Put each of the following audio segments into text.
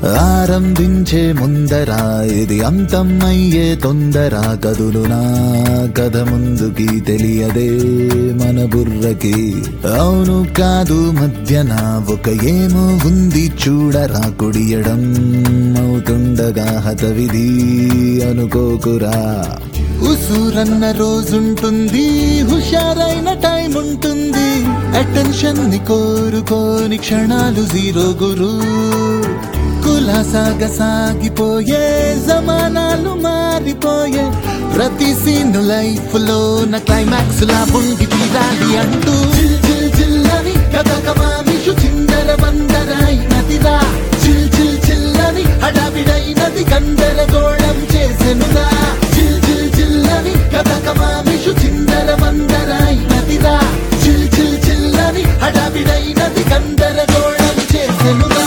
ఆరంభించే ముందర ఇది అంతం అయ్యే తొందర కదులు నా కథ ముందుకి తెలియదే మన బుర్రకి అవును కాదు మధ్యన ఒక ఏమో ఉంది చూడరా కుడియడం అవుతుండగా హతవిధి అనుకోకురా ఉసూరన్న రోజుంటుంది హుషారైన టైం ఉంటుంది అటెన్షన్ ని కోరుకోని క్షణాలు జీరో గురు కులాసాగ సాగిపోయే జమానాలు మారిపోయే ప్రతి సీన్ లైఫ్ లో నా క్లైమాక్స్ లా ఉండి తీరాలి అంటూ జిల్ జిల్ జిల్లని కథ కమామిషు చిందర వందరైనదిరా జిల్ జిల్ జిల్లని హడావిడైనది గందరగోళం చేసెనురా జిల్ జిల్ జిల్లని కథ కమామిషు చిందర వందరైనదిరా జిల్ జిల్ జిల్లని హడావిడైనది గందరగోళం చేసెనురా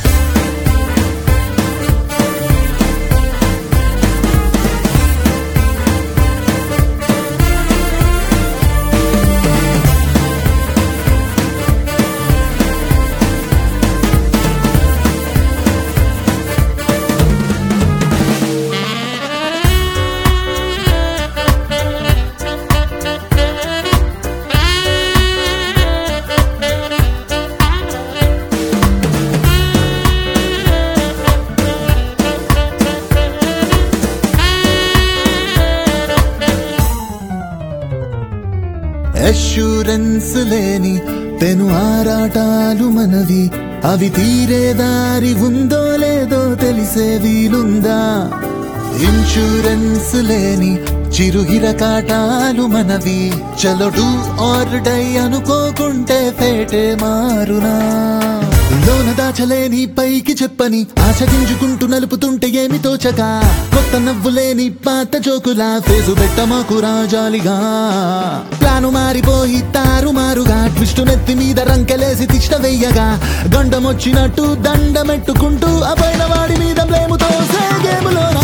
అష్యూరెన్స్ లేని పెను ఆరాటాలు మనవి అవి తీరే దారి ఉందో లేదో తెలిసే వీలుందా ఇన్సూరెన్స్ లేని చిరుహిర కాటాలు మనవి చలడు ఆర్ డై అనుకోకుంటే ఫేటే మారునా లోన దాచలేని పైకి చెప్పని ఆశ గింజుకుంటూ నలుపుతుంటే ఏమి తోచక కొత్త నవ్వులేని పాత జోకులా ఫేసు పెట్టమాకు రాజాలిగా ప్లాను మారిపోయి తారుమారుగా ట్విస్ట్ నెత్తి మీద రంకెలేసి తిష్ట వెయ్యగా గండమొచ్చినట్టు దండమెట్టుకుంటూ అపైన వాడి మీద బ్లేముతో గేములోనా